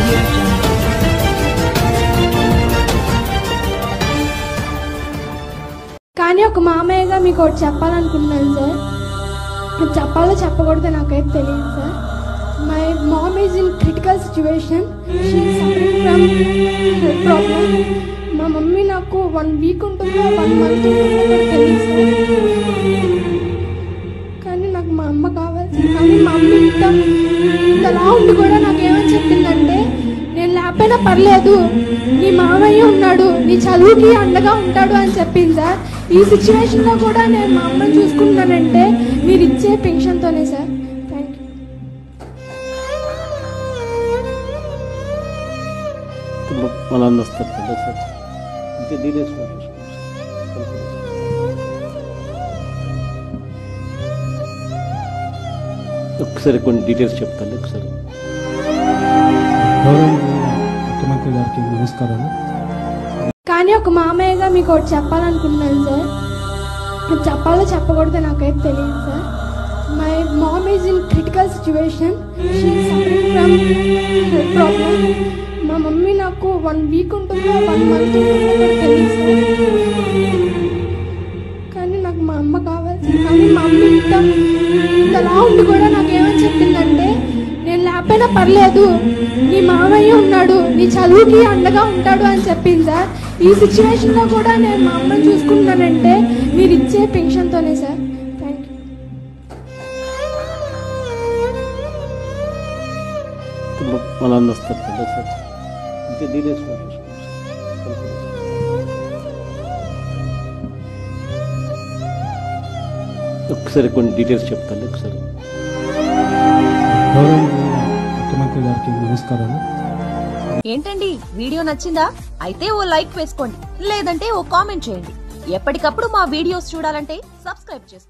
audio jungle. కానీ ఒక మామయ్యగా మీకు ఒకటి చెప్పాలనుకున్నాను సార్ అది చెప్పాలో చెప్పకూడదో నాకైతే తెలియదు sir my mom is in critical situation from health problem మా మమ్మీ నాకు వన్ వీక్ ఉంటుందో వన్ మంత్ ఉంటుందో కూడా తెలియదు సార్ కానీ నాకు మా అమ్మ కావాలి సార్. కానీ మా అమ్మ ఇంత ఇంతలా ఉండి కూడా నాకేమని చెప్పిందంటే నేను లేకపోయినా పర్లేదు నీ మామయ్య ఉన్నాడు నీ చదువుకి అండగా ఉంటాడు అని చెప్పింది సార్ ఈ సిచ్యువేషన్లో కూడా నేను మా అమ్మని చూసుకుంటానంటే మీరు ఇచ్చే పెన్షన్తోనే సార్ థ్యాంక్ యూ వాళ్ళందరూ వస్తారు కదా సార్ ఇంతే డీటెయిల్స్ ఒకసారి కొన్ని డీటెయిల్స్ చెప్తాను ఒకసారి గౌరవ ముఖ్యమంత్రి గారికి నమస్కారాలు కానీ ఒక మామయ్యగా మీకు ఒకటి చెప్పాలనుకున్నాను సార్ అది చెప్పాలో చెప్పకూడదో నాకైతే తెలియదు sir my mom is in critical situation from health problem మా మమ్మీ నాకు వన్ వీక్ ఉంటుందో వన్ మంత్ ఉంటుందో కూడా తెలియదు సార్ కానీ నాకు మా అమ్మ కావాలి సార్. కానీ మా అమ్మ ఇంత ఇంతలా ఉండి కూడా నాకేమని చెప్పిందంటే నేను లేకపోయినా పర్లేదు నీ మామయ్య ఉన్నాడు నీ చదువుకి అండగా ఉంటాడు అని చెప్పింది సార్ ఈ సిచ్యువేషన్లో కూడా నేను మా అమ్మని చూసుకుంటానంటే మీరు ఇచ్చే పెన్షన్తోనే సార్ థ్యాంక్ యూ వాళ్ళందరూ వస్తారు కదా సార్ ఇంతే డీటెయిల్స్ ఒకసారి కొన్ని డీటెయిల్స్ చెప్తాను ఒకసారి గౌరవ ముఖ్యమంత్రి గారికి నమస్కారాలు ఏంటండి వీడియో నచ్చిందా అయితే ఓ లైక్ వేసుకోండి లేదంటే ఓ కామెంట్ చేయండి ఎప్పటికప్పుడు మా వీడియోస్ చూడాలంటే సబ్స్క్రైబ్ చేసుకోండి